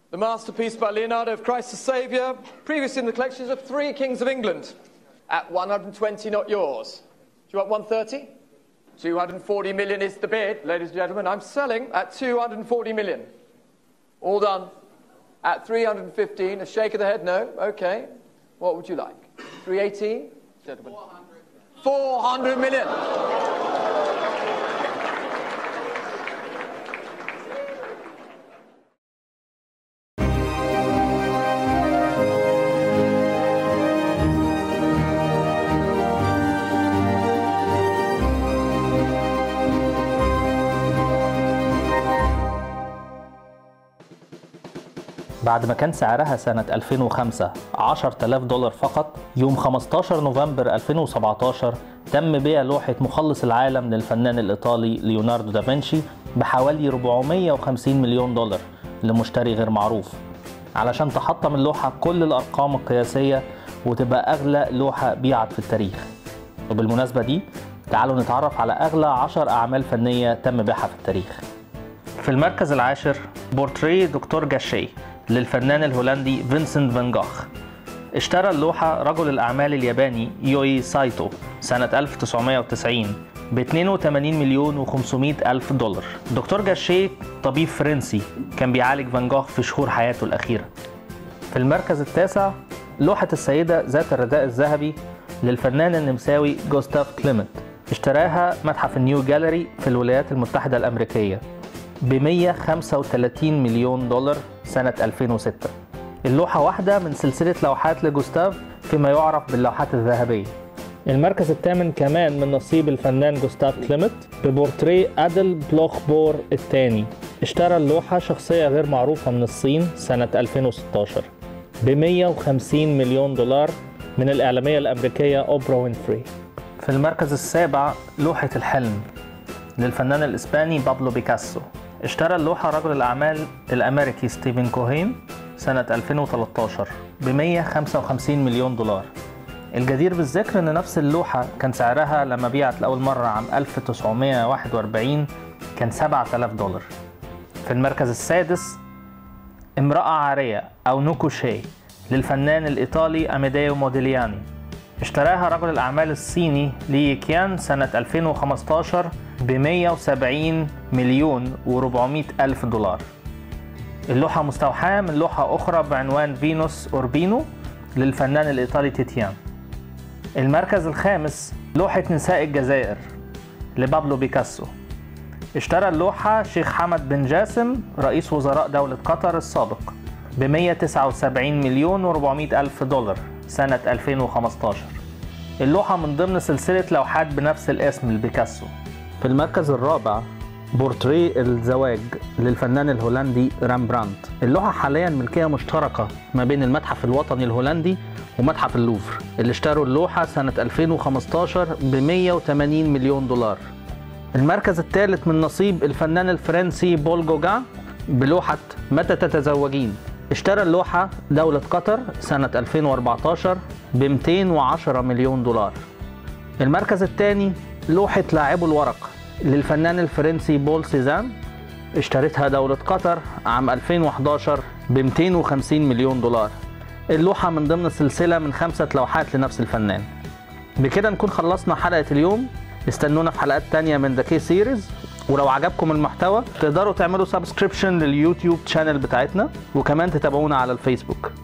The masterpiece by Leonardo of Christ the Saviour, previously in the collections of three kings of England, at 120, not yours. Do you want 130? 240 million is the bid, ladies and gentlemen. I'm selling at 240 million. All done. At 315, a shake of the head, no. Okay. What would you like? 318? Gentlemen. 400. 400 million. بعد ما كان سعرها سنة 2005 10000 دولار فقط يوم 15 نوفمبر 2017 تم بيع لوحة مخلص العالم للفنان الإيطالي ليوناردو دافنشي بحوالي 450 مليون دولار لمشتري غير معروف علشان تحطم اللوحة كل الأرقام القياسية وتبقى أغلى لوحة بيعت في التاريخ وبالمناسبة دي تعالوا نتعرف على أغلى 10 أعمال فنية تم بيعها في التاريخ في المركز العاشر بورتريه دكتور جاشي للفنان الهولندي فينسنت فان جاخ اشترى اللوحة رجل الأعمال الياباني يوي سايتو سنة 1990 ب 82 مليون و500 ألف دولار دكتور جاشي طبيب فرنسي كان بيعالج فان جاخ في شهور حياته الأخيرة في المركز التاسع لوحة السيدة ذات الرداء الذهبي للفنان النمساوي جوستاف كليمنت اشتراها متحف النيو جاليري في الولايات المتحدة الأمريكية ب 135 مليون دولار سنة 2006 اللوحة واحدة من سلسلة لوحات لجوستاف فيما يعرف باللوحات الذهبية المركز الثامن كمان من نصيب الفنان جوستاف كليمت ببورتريه أدل بلوخ بور الثاني اشترى اللوحة شخصية غير معروفة من الصين سنة 2016 ب 150 مليون دولار من الإعلامية الأمريكية أوبرا وينفري في المركز السابع لوحة الحلم للفنان الإسباني بابلو بيكاسو اشترى اللوحة رجل الأعمال الأمريكي ستيفن كوهين سنة 2013 ب 155 مليون دولار الجدير بالذكر ان نفس اللوحة كان سعرها لما بيعت لأول مرة عام 1941 كان 7000 دولار في المركز السادس امرأة عارية أو نوكوشي للفنان الإيطالي أميديو موديلياني اشتراها رجل الأعمال الصيني لي كيان سنة 2015 ب 170 مليون و400 ألف دولار اللوحة مستوحاة من لوحة أخرى بعنوان فينوس أوربينو للفنان الإيطالي تيتيان المركز الخامس لوحة نساء الجزائر لبابلو بيكاسو اشترى اللوحة شيخ حمد بن جاسم رئيس وزراء دولة قطر السابق ب 179 مليون و400 ألف دولار سنة 2015 اللوحة من ضمن سلسلة لوحات بنفس الاسم لبيكاسو في المركز الرابع بورتريه الزواج للفنان الهولندي رامبراندت اللوحة حاليا ملكية مشتركة ما بين المتحف الوطني الهولندي ومتحف اللوفر اللي اشتروا اللوحة سنة 2015 ب 180 مليون دولار المركز الثالث من نصيب الفنان الفرنسي بول جوجان بلوحة متى تتزوجين اشترى اللوحة دولة قطر سنة 2014 ب 210 مليون دولار المركز الثاني لوحة لاعبو الورق للفنان الفرنسي بول سيزان اشترتها دولة قطر عام 2011 ب 250 مليون دولار اللوحة من ضمن سلسلة من خمسة لوحات لنفس الفنان بكده نكون خلصنا حلقة اليوم استنونا في حلقات تانية من ذا كي سيريز ولو عجبكم المحتوى تقدروا تعملوا سبسكريبشن لليوتيوب شانل بتاعتنا وكمان تتابعونا على الفيسبوك